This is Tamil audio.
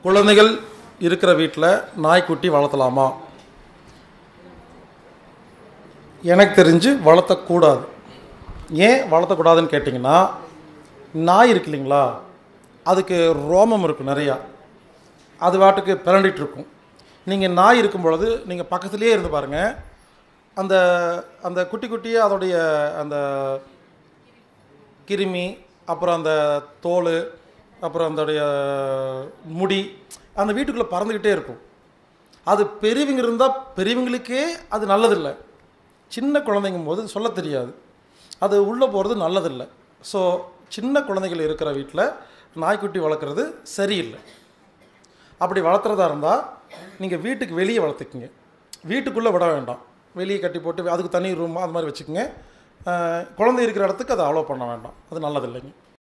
குழந்தைகள் இருக்கிற வீட்டில் நாய்க்குட்டி வளர்த்தலாமா எனக்கு தெரிஞ்சு வளர்த்தக்கூடாது ஏன் வளர்த்தக்கூடாதுன்னு கேட்டிங்கன்னா நாய் இருக்கு இல்லைங்களா அதுக்கு ரோமம் இருக்கும் நிறையா அது வாட்டுக்கு பிறண்டிட்டு இருக்கும் நீங்கள் நாய் இருக்கும் பொழுது நீங்கள் பக்கத்துலேயே இருந்து பாருங்கள் அந்த அந்த குட்டி குட்டியாக அதோடைய அந்த கிருமி அப்புறம் அந்த தோல் அப்புறம் அதோடைய முடி அந்த வீட்டுக்குள்ளே பறந்துக்கிட்டே இருக்கும் அது பெரியவங்க இருந்தால் பெரியவங்களுக்கே அது நல்லதில்லை சின்ன குழந்தைங்கும் போது சொல்ல தெரியாது அது உள்ளே போகிறது நல்லதில்லை ஸோ சின்ன குழந்தைகள் இருக்கிற வீட்டில் நாய்க்குட்டி வளர்க்குறது சரியில்லை அப்படி வளர்த்துறதா இருந்தால் நீங்கள் வீட்டுக்கு வெளியே வளர்த்துக்குங்க வீட்டுக்குள்ளே விட வேண்டாம் வெளியே கட்டி போட்டு அதுக்கு தனி ரூம் அது மாதிரி வச்சுக்கோங்க அஹ், குழந்தை இருக்கிற இடத்துக்கு அதை அலோவ் பண்ண வேண்டாம் அது நல்லதில்லைங்க